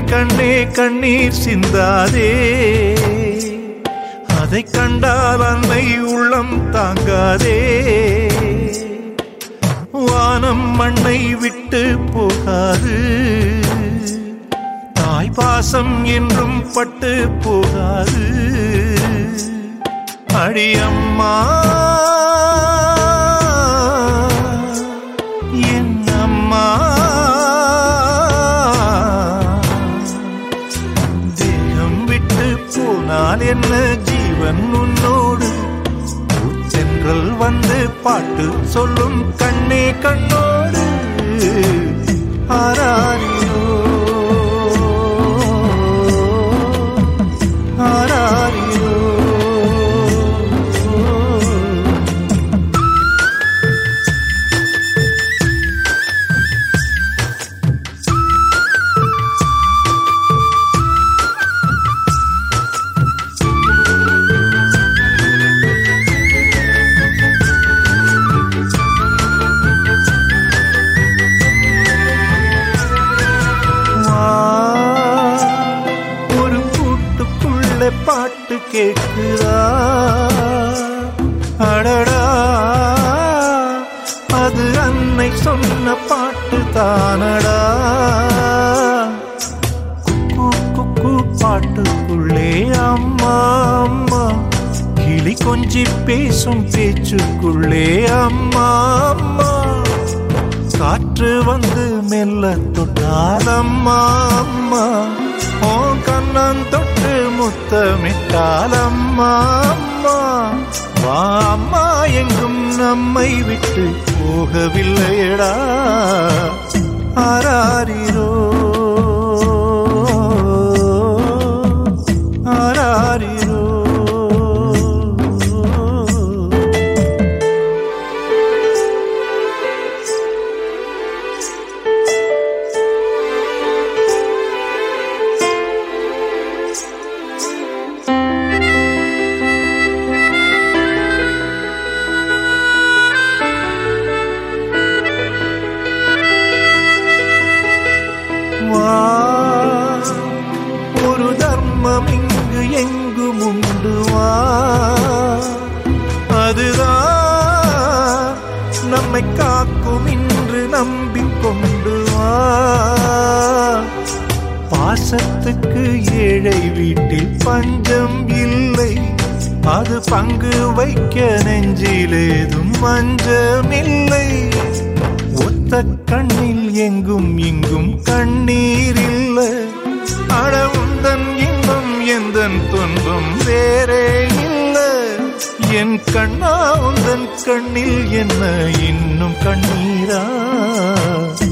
கண்ணே கண்ணீர் சிந்தாதே அதை கண்டால் அன்னை உள்ளம் தாங்காதே வானம் மண்ணை விட்டு போகாது தாய் பாசம் என்றும் பட்டு போகாது அடியம்மா என் அம்மா தேகம் விட்டு போனால் என்ன ஜீவன் உன்னோடு சென்றல் வந்து பாட்டு சொல்லும் கண்ணே கண்ணோடு ஆராரிரோ ஆராரிரோ வா, ஒரு கூட்டுக்குள்ள பாட்டு கேட்குதா அடடா அது அன்னை சொன்ன பாட்டு தானடா குக்கு குக்கு பாட்டுக்குள்ளே அம்மா அம்மா கிளி கொஞ்சி பேசும் பேச்சுக்குள்ளே அம்மா அம்மா காற்று வந்து மெல்ல தொட்டால் அம்மா அம்மா ஓ கண்ணன் தொட்டு முத்தமிட்டால் அம்மா அம்மா வா அம்மா எங்கும் நம்மை விட்டு போகவில்லையடா ஆராரிரோ ஆராரிரோ வா ஒரு தர்மம் இங்கு எங்கும் உண்டு வா அதுதான் நம்மை காக்கும் இன்று நம்பிக்கொண்டு வா பாசத்துக்கு ஏழை வீட்டில் பஞ்சம் இல்லை அது பங்கு வைக்க நெஞ்சிலேதும் மஞ்சமில்லை ஒத்த கண்ணில் எங்கும் இங்கும் கண்ணீர் இல்ல அட உந்தன் இன்பம் எந்தன் துன்பம் வேறே இல்ல என் கண்ணா உந்தன் கண்ணில் என்ன இன்னும் கண்ணீரா